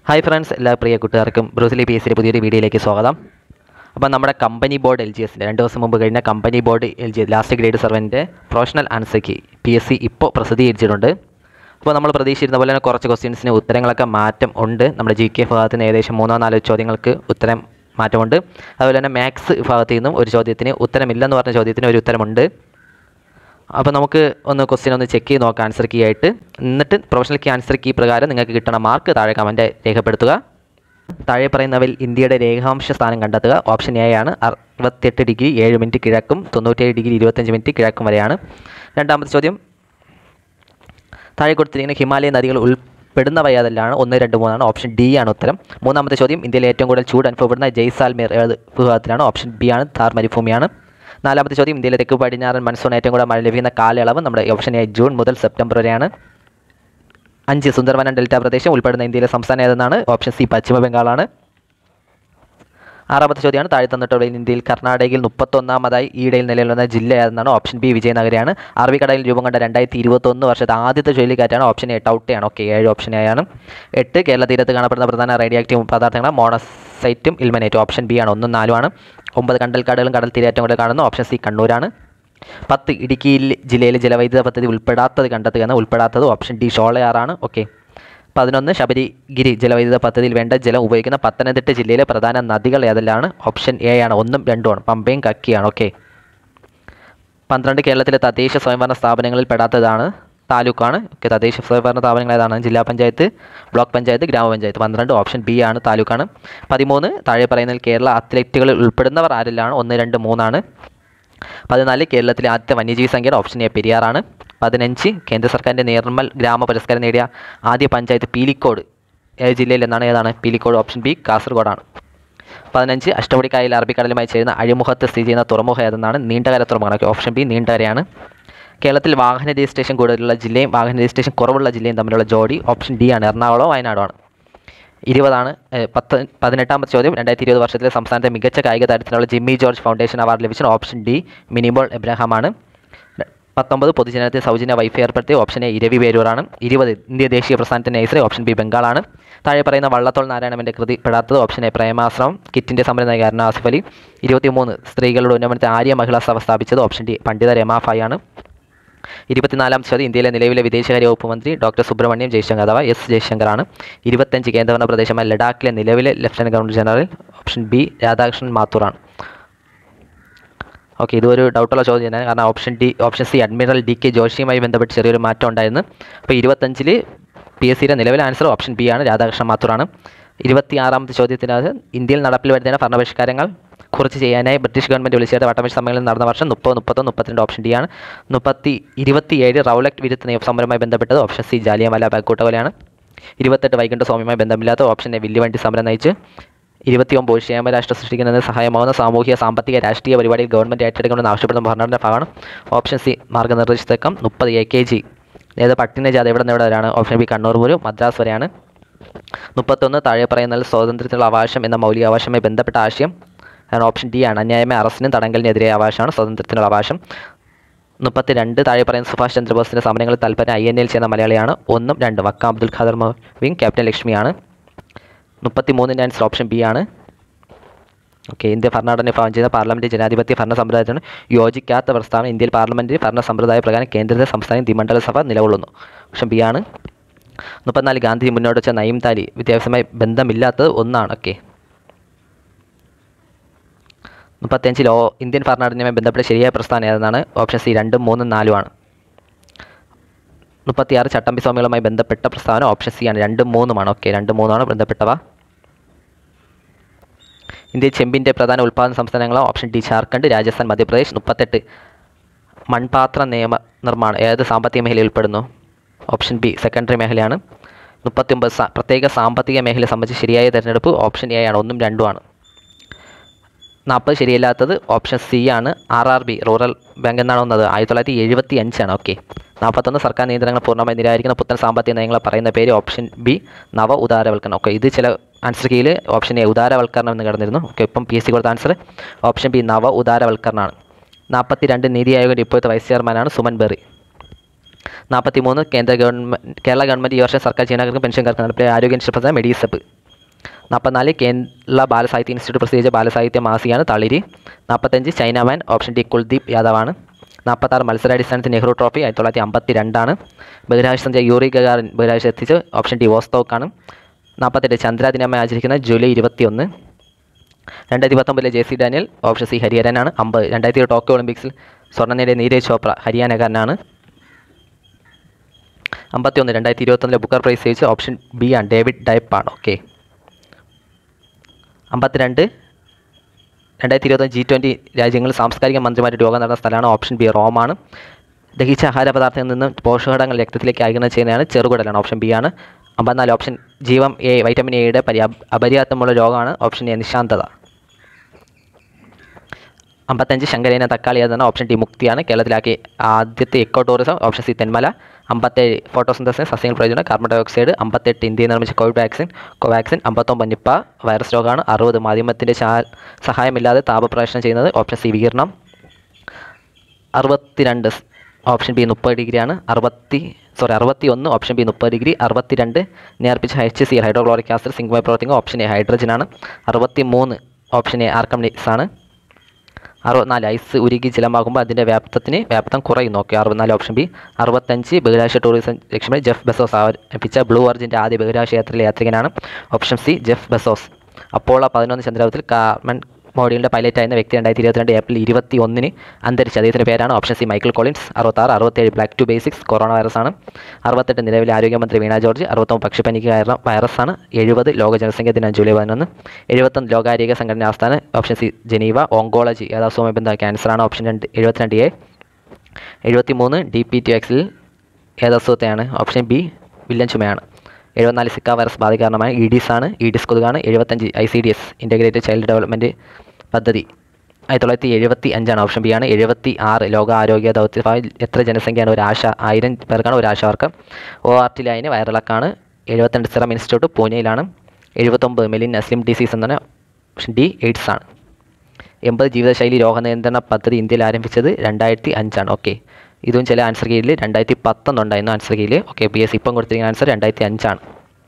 hi friends എല്ലാ പ്രിയ കൂട്ടുകാർക്കും Bruce Lee P S സിയുടെ പുതിയൊരു വീഡിയോയിലേക്ക് സ്വാഗതം അപ്പോൾ നമ്മുടെ കമ്പനി ബോർഡ് എൽ ജി എസിൻ്റെ രണ്ട് ദിവസം മുമ്പ് കഴിഞ്ഞ company board L G last grade സർവൻ്റെ പ്രൊഫഷണൽ ആൻസർക്ക് പി എസ് സി ഇപ്പോൾ പ്രസിദ്ധീകരിച്ചിട്ടുണ്ട് അപ്പോൾ നമ്മൾ പ്രതീക്ഷിച്ചിരുന്ന പോലെ തന്നെ കുറച്ച് ക്വസ്റ്റ്യൻസിന് ഉത്തരങ്ങളൊക്കെ മാറ്റം ഉണ്ട് നമ്മുടെ ജി കെ വിഭാഗത്തിന് ഏകദേശം മൂന്നോ നാലോ ചോദ്യങ്ങൾക്ക് ഉത്തരം മാറ്റമുണ്ട് അതുപോലെ തന്നെ മാത്സ് വിഭാഗത്തിൽ നിന്നും ഒരു ചോദ്യത്തിന് ഉത്തരമില്ലെന്ന് പറഞ്ഞ ചോദ്യത്തിന് ഒരു ഉത്തരമുണ്ട് അപ്പോൾ നമുക്ക് ഒന്ന് ക്വസ്റ്റ്യൻ ഒന്ന് ചെക്ക് ചെയ്ത് നോക്കാം ആൻസർ കീ ആയിട്ട് എന്നിട്ട് പ്രൊഫഷണൽ കീ ആൻസർ കീ പ്രകാരം നിങ്ങൾക്ക് കിട്ടണ മാർക്ക് താഴെ കമൻറ്റ് രേഖപ്പെടുത്തുക താഴെ പറയുന്നവയിൽ ഇന്ത്യയുടെ രേഖാംശ സ്ഥാനം കണ്ടെത്തുക ഓപ്ഷൻ എ ആണ് അറുപത്തെട്ട് ഡിഗ്രി ഏഴ് മിനിറ്റ് കിഴക്കും തൊണ്ണൂറ്റേഴ് ഡിഗ്രി ഇരുപത്തഞ്ച് മിനിറ്റ് കിഴക്കും വരെയാണ് രണ്ടാമത്തെ ചോദ്യം താഴെ കൊടുത്തിരിക്കുന്ന ഹിമാലയ നദികൾ ഉൾപ്പെടുന്നവ ഏതെല്ലാണ് ഒന്ന് രണ്ട് മൂന്നാണ് ഓപ്ഷൻ ഡി ആണ് ഉത്തരം മൂന്നാമത്തെ ചോദ്യം ഇന്ത്യയിലെ ഏറ്റവും കൂടുതൽ ചൂട് അനുഭവപ്പെടുന്ന ജയ്സാൽമീർ ഏത് വിഭാഗത്തിലാണ് ഓപ്ഷൻ ബി ആണ് താർ മരുഭൂമിയാണ് നാലാമത്തെ ചോദ്യം ഇന്ത്യയിലെ തെക്ക് പടിഞ്ഞാറൻ മൺസൂൺ ഏറ്റവും കൂടുതൽ മഴ ലഭിക്കുന്ന കാലയളവ് നമ്മുടെ ഓപ്ഷൻ എ ജൂൺ മുതൽ സെപ്റ്റംബർ വരെയാണ് അഞ്ച് സുന്ദർവനം ഡെൽറ്റ പ്രദേശം ഉൾപ്പെടുന്ന ഇന്ത്യയിലെ സംസ്ഥാനം ഏതെന്നാണ് ഓപ്ഷൻ സി പശ്ചിമ ബംഗാളാണ് ആറാമത്തെ ചോദ്യമാണ് താഴെ തന്നിട്ടുള്ള ഇന്ത്യയിൽ കർണാടകയിൽ മുപ്പത്തൊന്നാമതായി ഈയിടയിൽ നിലയിൽ വന്ന ജില്ല ഏതെന്നാണ് ഓപ്ഷൻ ബി വിജയനഗരയാണ് അറബിക്കടലിൽ രൂപം കൊണ്ട രണ്ടായിരത്തി ഇരുപത്തൊന്ന് വർഷത്തെ ആദ്യത്തെ ചുഴലിക്കാറ്റാണ് ഓപ്ഷൻ എ ടൗട്ടയാണ് ഓക്കെ ഏഴ് ഓപ്ഷൻ എ ആണ് എട്ട് കേരള തീരത്ത് കാണപ്പെടുന്ന പ്രധാന റേഡിയോ ആക്റ്റീവ് പദാർത്ഥങ്ങൾ മോണസൈറ്റും ഇൽമനേറ്റും ഓപ്ഷൻ ബി ആണ് ഒന്നും നാലുമാണ് ഒമ്പത് കണ്ടൽക്കാടുകളും കടൽ തീരേറ്റവും കൂടെ കാണുന്നു ഓപ്ഷൻ സി കണ്ണൂരാണ് പത്ത് ഇടുക്കി ജില്ലയിലെ ജലവൈദ്യുത പദ്ധതി ഉൾപ്പെടാത്തത് കണ്ടെത്തുക എന്ന ഉൾപ്പെടാത്തത് ഓപ്ഷൻ ഡി ഷോളയാറാണ് ഓക്കെ പതിനൊന്ന് ശബരിഗിരി ജലവൈദ്യുത പദ്ധതിയിൽ വേണ്ട ജലം ഉപയോഗിക്കുന്ന പത്തനംതിട്ട ജില്ലയിലെ പ്രധാന നദികൾ ഏതെല്ലാണ് ഓപ്ഷൻ എ ആണ് ഒന്നും രണ്ടുമാണ് പമ്പയും കക്കിയാണ് ഓക്കെ പന്ത്രണ്ട് കേരളത്തിലെ തദ്ദേശ സ്വയംഭരണ സ്ഥാപനങ്ങളിൽ പെടാത്തതാണ് താലൂക്കാണ് ഓക്കെ തദ്ദേശ സ്വയംഭരണ സ്ഥാപനങ്ങൾ ഏതാണ് ജില്ലാ പഞ്ചായത്ത് ബ്ലോക്ക് പഞ്ചായത്ത് ഗ്രാമപഞ്ചായത്ത് പന്ത്രണ്ട് ഓപ്ഷൻ ബി ആണ് താലൂക്കാണ് പതിമൂന്ന് താഴെ പറയുന്നതിൽ കേരള അത്ലറ്റുകളിൽ ഉൾപ്പെടുന്നവർ ആരെല്ലാണ് ഒന്ന് രണ്ട് മൂന്നാണ് പതിനാല് കേരളത്തിലെ ആദ്യത്തെ വന്യജീവി സങ്കേതം ഓപ്ഷൻ എ പെരിയാറാണ് പതിനഞ്ച് കേന്ദ്ര സർക്കാരിൻ്റെ നിർമ്മൽ ഗ്രാമ പുരസ്കാരം നേടിയ ആദ്യ പഞ്ചായത്ത് പീലിക്കോട് ഏത് ജില്ലയിൽ എന്നാണ് ഏതാണ് പീലിക്കോട് ഓപ്ഷൻ ബി കാസർഗോഡാണ് പതിനഞ്ച് അഷ്ടമുടിക്കായൽ അറബിക്കടലുമായി ചേരുന്ന അഴിമുഖത്ത് സ്ഥിതി ചെയ്യുന്ന തുറമുഖം ഏതെന്നാണ് നീണ്ടകര തുറമുഖം ഓപ്ഷൻ ബി നീണ്ടകരയാണ് കേരളത്തിൽ വാഹന രജിസ്ട്രേഷൻ കൂടുതലുള്ള ജില്ലയും വാഹന രജിസ്ട്രേഷൻ കുറവുള്ള ജില്ലയും തമ്മിലുള്ള ജോഡി ഓപ്ഷൻ ഡി ആണ് എറണാകുളമോ വയനാടോ ആണ് ഇരുപതാണ് ഏഹ്, പത്ത് പതിനെട്ടാമത്തെ ചോദ്യം രണ്ടായിരത്തി ഇരുപത് വർഷത്തിലെ സംസ്ഥാനത്തെ മികച്ച കായിക താരത്തിനുള്ള ജിമ്മി ജോർജ് ഫൗണ്ടേഷൻ അവാർഡ് ലഭിച്ച ഓപ്ഷൻ ഡി മിനിബോൾ എബ്രഹാമാണ് പത്തൊമ്പത് പൊതുജനത്തെ സൗജന്യ വൈഫൈ ഏർപ്പെടുത്തിയ ഓപ്ഷൻ എ ഇരവി പേരൂറാണ് ഇരുപത് ഇന്ത്യ ദേശീയ പ്രസ്ഥാനത്തിൻ്റെ നൈസറി ഓപ്ഷൻ ബി ബംഗാളാണ് താഴെ പറയുന്ന വള്ളത്തോൾ നാരായണൻ്റെ കൃതി പെടാത്തത് ഓപ്ഷൻ എ പ്രേമാശ്രമം കിറ്റിൻ്റെ സമരനായകാരൻ ആസിഫ് അലി ഇരുപത്തിമൂന്ന് സ്ത്രീകളുടെ ഉന്നമനത്തെ ആര്യ മഹിളാ സഭ സ്ഥാപിച്ചത് ഓപ്ഷൻ ഡി പണ്ഡിത രമാഫായി ആണ് ഇരുപത്തിനാലാം ചോദ്യം ഇന്ത്യയിലെ നിലവിലെ വിദേശകാര്യ വകുപ്പ് മന്ത്രി ഡോക്ടർ സുബ്രഹ്മണ്യം ജയശങ്കർ അഥവാ എസ് ജയശങ്കറാണ് ഇരുപത്തഞ്ച് കേന്ദ്രഭരണ പ്രദേശമായ ലഡാക്കിലെ നിലവിലെ lieutenant governor general option B Radhakrishnan മാത്തൂറാണ് ഓക്കെ ഇതൊരു ഡൗട്ടുള്ള ചോദ്യം തന്നെ കാരണം option D option C admiral D K ജോഷിയുമായി ബന്ധപ്പെട്ട് ചെറിയൊരു മാറ്റം ഉണ്ടായിരുന്നു അപ്പോൾ ഇരുപത്തഞ്ചിൽ പി എസ് സിയുടെ നിലവിലെ ആൻസർ ഓപ്ഷൻ ബി ആണ് രാധാകൃഷ്ണൻ മാത്തൂറാണ് ഇരുപത്തിയാറാമത്തെ ചോദ്യത്തിനകത്ത് ഇന്ത്യയിൽ നടപ്പിൽ വരുന്ന ഭരണപരിഷ്കാരങ്ങൾ കുറിച്ച് ചെയ്യാനായി ബ്രിട്ടീഷ് ഗവൺമെൻറ് വിളിച്ചേർത്ത വട്ടമേശ സമ്മേളനം നടന്ന വർഷം മുപ്പത് മുപ്പത്തൊന്ന് മുപ്പത്തിരണ്ട് ഓപ്ഷൻ ഡി ആണ് മുപ്പത്തി ഇരുപത്തിയേഴ് റൗലക്ട് വിരുദ്ധ നിയമ സമരവുമായി ബന്ധപ്പെട്ടത് ഓപ്ഷൻ സി ജാലിയൻവാല ബാഗ് കൂട്ടകൊലയാണ് ഇരുപത്തെട്ട് വൈകുണ്ഠ സ്വാമിയുമായി ബന്ധമില്ലാത്ത ഓപ്ഷൻ എ വില്ലുവണ്ടി സമരം നയിച്ച് ഇരുപത്തിയൊമ്പത് ക്ഷേമരാഷ്ട്രം സൃഷ്ടിക്കുന്നതിന് സഹായമാവുന്ന സാമൂഹിക സാമ്പത്തിക രാഷ്ട്രീയ പരിപാടിയിൽ ഗവൺമെൻറ് ഏറ്റെടുക്കണമെന്ന് ആവശ്യപ്പെടുന്ന ഭരണഘടന ഭാഗമാണ് ഓപ്ഷൻ സി മാർഗ്ഗനിർദ്ദേശത്തക്കം മുപ്പത് എ കെ ജി അതായത് പട്ടിണ ജാത എവിടെ നിന്ന് എവിടെ വരെയാണ് ഓപ്ഷൻ ബി കണ്ണൂർ മുതൽ മദ്രാസ് വരെയാണ് മുപ്പത്തൊന്ന് താഴെ പറയുന്ന സ്വാതന്ത്ര്യത്തിനുള്ള അവകാശം എന്ന മൗലികാവകാശവുമായി ബന്ധപ്പെട്ട ആശയം ആണ് ഓപ്ഷൻ ഡി ആണ് അന്യായമായ അറസ്റ്റിനും തടങ്കലിനെതിരെ അവകാശമാണ് സ്വാതന്ത്ര്യത്തിനുള്ള അവകാശം മുപ്പത്തി രണ്ട് താഴെ പറയുന്ന സുഭാഷ് ചന്ദ്രബോസിൻ്റെ സമരങ്ങളിൽ താല്പര്യം ഐ എൻ എൽ ചെയ്യുന്ന മലയാളിയാണ് ഒന്നും രണ്ടും വക്കം അബ്ദുൽ ഖാദർ മൊഹീൻ ക്യാപ്റ്റൻ ലക്ഷ്മിയാണ് മുപ്പത്തി മൂന്നിൻ്റെ ആൻസർ ഓപ്ഷൻ ബി ആണ് ഓക്കെ ഇന്ത്യ ഭരണഘടന വിഭാഗം ചെയ്ത പാർലമെൻറ്റ് ജനാധിപത്യ ഭരണ സമ്പ്രദായത്തിന് യോജിക്കാത്ത പ്രസ്താവന ഇന്ത്യയിൽ പാർലമെൻറ്റ് ഭരണ സമ്പ്രദായ പ്രകാരം കേന്ദ്ര സംസ്ഥാന ദ്വിമണ്ഡല സഭ നിലകൊള്ളുന്നു ഓപ്ഷൻ ബി ആണ് മുപ്പത്തിനാല് ഗാന്ധി മുന്നോട്ട് വെച്ച നയം താലി വിദ്യാഭ്യാസവുമായി ബന്ധമില്ലാത്തത് ഒന്നാണ് ഓക്കെ മുപ്പത്തഞ്ചിൽ ഓ ഇന്ത്യൻ ഭരണഘടനയുമായി ബന്ധപ്പെട്ട ശരിയായ പ്രസ്ഥാനം ഏതെന്നാണ് ഓപ്ഷൻ സി രണ്ടും മൂന്നും നാലുമാണ് മുപ്പത്തിയാറ് ചട്ടമ്പി സ്വാമികളുമായി ബന്ധപ്പെട്ട പ്രസ്താവന ഓപ്ഷൻ സി ആണ് രണ്ടും മൂന്നുമാണ് ഓക്കെ രണ്ടും മൂന്നാണ് ബന്ധപ്പെട്ടവ ഇന്ത്യയിൽ ചെമ്പിൻ്റെ പ്രധാന ഉൽപ്പാദന സംസ്ഥാനങ്ങൾ ഓപ്ഷൻ ഡി ജാർഖണ്ഡ് രാജസ്ഥാൻ മധ്യപ്രദേശ് മുപ്പത്തെട്ട് മൺപാത്ര നിയമ നിർമ്മാണം ഏത് സാമ്പത്തിക മേഖലയിൽ ഉൾപ്പെടുന്നു ഓപ്ഷൻ ബി സെക്കൻഡറി മേഖലയാണ് മുപ്പത്തിയൊമ്പത് സാ പ്രത്യേക സാമ്പത്തിക മേഖല സംബന്ധിച്ച് ശരിയായ തിരഞ്ഞെടുപ്പ് ഓപ്ഷൻ എ ആണ് ഒന്നും രണ്ടുമാണ് നാൽപ്പത് ശരിയല്ലാത്തത് ഓപ്ഷൻ സി ആണ് R R B rural bank എന്നാണ് വന്നത് ആയിരത്തി തൊള്ളായിരത്തി എഴുപത്തി അഞ്ചാണ് ഓക്കെ നാൽപ്പത്തൊന്ന് സർക്കാർ നിയന്ത്രണങ്ങൾ പൂർണ്ണമായി നിരാകരിക്കുന്ന പുത്തൻ സാമ്പത്തിക നയങ്ങളെ പറയുന്ന പേര് ഓപ്ഷൻ ബി നവ ഉദാരവൽക്കരണം ഓക്കെ ഇത് ചില ആൻസർ കീയിൽ ഓപ്ഷൻ എ ഉദാരവൽക്കരണം എന്ന് കിടന്നിരുന്നു ഓക്കെ ഇപ്പം പി എസ് സി കൊടുത്ത ആൻസർ ഓപ്ഷൻ ബി നവ ഉദാരവൽക്കരണമാണ് നാൽപ്പത്തി രണ്ട് നീതി ആയോഗിൻ്റെ ഇപ്പോഴത്തെ വൈസ് ചെയർമാനാണ് സുമൻ ബെറി നാൽപ്പത്തി മൂന്ന് കേന്ദ്ര ഗവൺമെൻറ് കേരള ഗവൺമെൻറ് ഈ വർഷം സർക്കാർ ജീവനക്കാർക്കും പെൻഷൻകാർക്കും നടപ്പിലായ ആരോഗ്യ ഇൻഷുറൻസ് മെഡിസെപ്പ് നാൽപ്പത്തിനാല് കേരള ബാലസാഹിത്യ ഇൻസ്റ്റിറ്റ്യൂട്ട് പ്രസിദ്ധീകരിച്ച ബാലസാഹിത്യ മാസികയാണ് തളിരി നാൽപ്പത്തഞ്ച് ചൈനാമാൻ ഓപ്ഷൻ ഡി കുൽദീപ് യാദവാണ് നാൽപ്പത്താറ് മത്സരാടിസ്ഥാനത്തിൽ നെഹ്റു ട്രോഫി ആയിരത്തി തൊള്ളായിരത്തി അമ്പത്തി രണ്ടാണ് ബഹിരാകാശ സഞ്ചാര യൂറി ഗഗാറിൻ ബഹിരാകാശം എത്തിച്ച് ഓപ്ഷൻ ഡി വോസ്തോക്കാണ് നാൽപ്പത്തെട്ട് ചന്ദ്രാദിനമായി ആചരിക്കുന്ന ജൂലൈ ഇരുപത്തിയൊന്ന് രണ്ടായിരത്തി പത്തൊമ്പതിലെ J C Daniel option C ഹരിഹരനാണ് അമ്പത് രണ്ടായിരത്തി ഏഴ് ടോക്കിയോ ഒളിമ്പിക്സിൽ സ്വർണ്ണം നേടിയ നീരജ് ചോപ്ര ഹരിയാനക്കാരനാണ് അമ്പത്തിയൊന്ന് രണ്ടായിരത്തി ഇരുപത്തൊന്നിലെ ബുക്കർ പ്രൈസ് ജയിച്ച ഓപ്ഷൻ ബി ആണ് ഡേവിഡ് ഡയപ്പാണ് ഓക്കെ അമ്പത്തിരണ്ട് രണ്ടായിരത്തി ഇരുപത്തൊന്ന് ജി ട്വൻ്റി രാജ്യങ്ങളിൽ സാംസ്കാരിക മന്ത്രിമാരുടെ യോഗം നടന്ന സ്ഥലമാണ് ഓപ്ഷൻ ബി റോമാണ് ദഹിച്ച ആഹാര പദാർത്ഥത്തിൽ നിന്നും പോഷകഘടകങ്ങൾ രക്തത്തിലേക്ക് ആഗിരണം ചെയ്യുന്നതാണ് ചെറുകുടലാണ് ഓപ്ഷൻ ബി ആണ് അമ്പത്തിനാല് ഓപ്ഷൻ ജീവം എ വൈറ്റമിൻ എയുടെ പരി അപര്യാപ്തമുള്ള രോഗമാണ് ഓപ്ഷൻ എ നിശാന്തത അമ്പത്തഞ്ച് ശങ്കരേന തക്കാളി എന്ന ഓപ്ഷൻ ഡി മുക്തിയാണ് കേരളത്തിലാക്കി ആദ്യത്തെ eco tourism option C Thenmala അമ്പത്തേഴ് ഫോട്ടോസിന്തസിന് സസ്യങ്ങൾ പ്രയോജനം കാർബൺ ഡൈ ഓക്സൈഡ് അമ്പത്തെട്ട് ഇന്ത്യയിൽ നിർമ്മിച്ച കോവിഡ് വാക്സിൻ കോവാക്സിൻ അമ്പത്തൊമ്പത് നിപ്പ വൈറസ് രോഗമാണ് അറുപത് മാധ്യമത്തിൻ്റെ സഹായമില്ലാതെ താപപ്രവേശനം ചെയ്യുന്നത് ഓപ്ഷൻ സി വികിരണം അറുപത്തിരണ്ട് ഓപ്ഷൻ ബി മുപ്പത് ഡിഗ്രിയാണ് അറുപത്തി സോറി അറുപത്തി ഒന്ന് ഓപ്ഷൻ ബി മുപ്പത് ഡിഗ്രി അറുപത്തിരണ്ട് നേർപ്പിച്ച എച്ച് സി ഹൈഡ്രോക്ലോറിക് ആസിഡ് സിങ്കുമായി പ്രവർത്തിക്കുന്ന ഓപ്ഷൻ എ ഹൈഡ്രജനാണ് അറുപത്തി മൂന്ന് ഓപ്ഷൻ എ ആർക്കംനിക്സ് ആണ് അറുപത്തിനാല് ഐസ് ഉരുകി ജലമാകുമ്പോൾ അതിൻ്റെ വ്യാപ്തത്തിന് വ്യാപ്തം കുറയുന്നു ഓക്കെ അറുപത്തിനാല് ഓപ്ഷൻ ബി അറുപത്തഞ്ച് ബഹിരാകാശ ടൂറിസം ലക്ഷ്യമായി ജെഫ് ബെസോസ് ആരംഭിച്ച ബ്ലൂ ഒറിജിൻ്റെ ആദ്യ ബഹിരാകാശ യാത്രയിലെ യാത്രികനാണ് option C Jeff Bezos Apollo പതിനൊന്ന് ചന്ദ്രത്തിൽ കാർബൺ മോഡ്യൂളിൻ്റെ പൈലറ്റായിരുന്ന വ്യക്തി രണ്ടായിരത്തി ഇരുപത്തിരണ്ട് ഏപ്രിൽ ഇരുപത്തി ഒന്നിന് അന്തരിച്ച അദ്ദേഹത്തിൻ്റെ പേരാണ് ഓപ്ഷൻ സി മൈക്കിൾ കോളിൻസ് അറുപത്താറ് അറുപത്തേഴ് ബ്ലാക്ക് ടു ബേസിക്സ് കൊറോണ വൈറസാണ് അറുപത്തെട്ട് നിലവിലെ ആരോഗ്യമന്ത്രി വീണ ജോർജ് അറുപത്തൊമ്പത് പക്ഷിപ്പനിക്ക് കാരണം വൈറസാണ് എഴുപത് ലോക ജനസംഖ്യ ദിനം ജൂലൈ പതിനൊന്ന് എഴുപത്തൊന്ന് ലോകാരോഗ്യ സംഘടന ആസ്ഥാനം ഓപ്ഷൻ സി ജനീവ ഓങ്കോളജി ഏതാസുമായി ബന്ധ ക്യാൻസറാണ് ഓപ്ഷൻ രണ്ട് എഴുപത്തിരണ്ട് എ എഴുപത്തി മൂന്ന് ഡി പി ടി എക്സിൽ ഏതസുവത്തെയാണ് ഓപ്ഷൻ ബി വില്ലൻ ചുമയാണ് എഴുപത്തിനാല് സിക്ക വൈറസ് ബാധ കാരണമായ ഇഡിസ് ആണ് ഇഡിസ് കൊതുകാണ് എഴുപത്തഞ്ച് I C D S integrated child development പദ്ധതി ആയിരത്തി തൊള്ളായിരത്തി എഴുപത്തി അഞ്ചാണ് ഓപ്ഷൻ ബി ആണ് എഴുപത്തി ആറ് ലോക ആരോഗ്യ ദൗത്യമായി എത്ര ജനസംഖ്യയാണ് ഒരു ആശ ആയിരം പേർക്കാണ് ഒരു ആശാവർക്ക് ഒ ആർ ടി ലൈന് വയറിളക്കാണ് എഴുപത്തിരണ്ട് സിറം ഇൻസ്റ്റിറ്റ്യൂട്ട് പൂനെയിലാണ് എഴുപത്തൊമ്പത് മെലിൻ അസ്ലിം ഡിസീസ് എന്നാണ് ഓപ്ഷൻ ഡി എയ്ഡ്സ് ആണ് എൺപത് ജീവിതശൈലി രോഗനിയന്ത്രണ പദ്ധതി ഇന്ത്യയിൽ ആരംഭിച്ചത് രണ്ടായിരത്തി അഞ്ചാണ് ഓക്കെ ഇതും ചില ആൻസർ കീഴിൽ രണ്ടായിരത്തി പത്തൊന്നുണ്ടായിരുന്നു ആൻസർ കീഴിൽ ഓക്കെ പി എസ് ഇപ്പം കൊടുത്തിരിക്കുന്ന ആൻസർ രണ്ടായിരത്തി അഞ്ചാണ്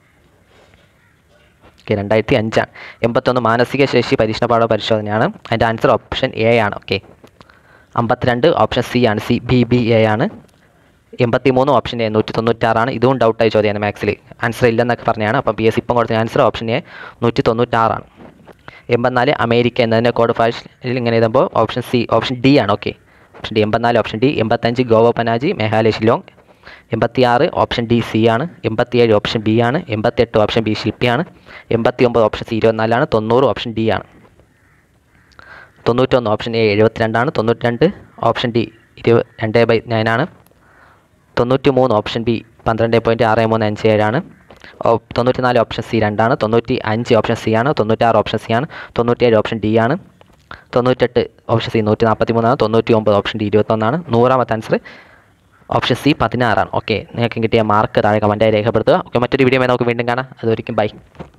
ഓക്കെ രണ്ടായിരത്തി അഞ്ചാണ് എൺപത്തൊന്ന് മാനസിക ശേഷി പരീക്ഷണ പാഠ പരിശോധനയാണ് അതിൻ്റെ ആൻസർ ഓപ്ഷൻ എ ആണ് ഓക്കെ അമ്പത്തിരണ്ട് ഓപ്ഷൻ സി ആണ് സി ബി ബി എ ആണ് എൺപത്തി മൂന്ന് ഓപ്ഷൻ എ നൂറ്റി തൊണ്ണൂറ്റാറാണ് ഇതും ഡൗട്ടായി ചോദ്യമാണ് മാത്സിൽ ആൻസർ ഇല്ലെന്നൊക്കെ പറഞ്ഞാണ് അപ്പം പി എസ് ഇപ്പം കൊടുത്ത ആൻസർ ഓപ്ഷൻ എ നൂറ്റി തൊണ്ണൂറ്റാറാണ് എൺപത്തിനാല് അമേരിക്ക എന്നതിൻ്റെ കോഡ് ഭാഷയിൽ ഇങ്ങനെ എഴുതുമ്പോൾ ഓപ്ഷൻ സി ഓപ്ഷൻ ഡി ആണ് ഓക്കെ ഓപ്ഷൻ ഡി എൺപത്തിനാല് ഓപ്ഷൻ ഡി എൺപത്തഞ്ച് ഗോവ പനാജി മേഘാലയ ഷില്ലോങ് എൺപത്തിയാറ് ഓപ്ഷൻ ഡി സി ആണ് എൺപത്തിയേഴ് ഓപ്ഷൻ ബി ആണ് എൺപത്തെട്ട് ഓപ്ഷൻ ബി ശില്പിയാണ് എൺപത്തി ഒമ്പത് ഓപ്ഷൻ സി ഇരുപത്തിനാലാണ് തൊണ്ണൂറ് ഓപ്ഷൻ ഡി ആണ് തൊണ്ണൂറ്റൊന്ന് ഓപ്ഷൻ എ എഴുപത്തിരണ്ടാണ് തൊണ്ണൂറ്റി രണ്ട് ഓപ്ഷൻ ഡി ഇരുപത് രണ്ട് ബൈ നയനാണ് തൊണ്ണൂറ്റി മൂന്ന് ഓപ്ഷൻ ബി പന്ത്രണ്ട് പോയിൻറ്റ് ആറ് മൂന്ന് അഞ്ച് ഏഴാണ് ഓ- തൊണ്ണൂറ്റിനാല് ഓപ്ഷൻ സി രണ്ടാണ് തൊണ്ണൂറ്റി അഞ്ച് ഓപ്ഷൻ സി ആണ് തൊണ്ണൂറ്റാറ് ഓപ്ഷൻ സി ആണ് തൊണ്ണൂറ്റിയേഴ് ഓപ്ഷൻ ഡി ആണ് തൊണ്ണൂറ്റെട്ട് ഓപ്ഷൻ സി നൂറ്റി നാൽപ്പത്തി മൂന്നാണ് തൊണ്ണൂറ്റി ഒമ്പത് ഓപ്ഷൻ ഡി ഇരുപത്തൊന്നാണ് നൂറാമത്തെ ആൻസർ ഓപ്ഷൻ സി പതിനാറാണ് ഓക്കെ നിങ്ങൾക്ക് കിട്ടിയ മാർക്ക് താഴെ കമൻറ്റായി രേഖപ്പെടുത്തുക ഓക്കെ മറ്റൊരു വീഡിയോ നമുക്ക് വീണ്ടും കാണാം അതൊരിക്കും ബൈ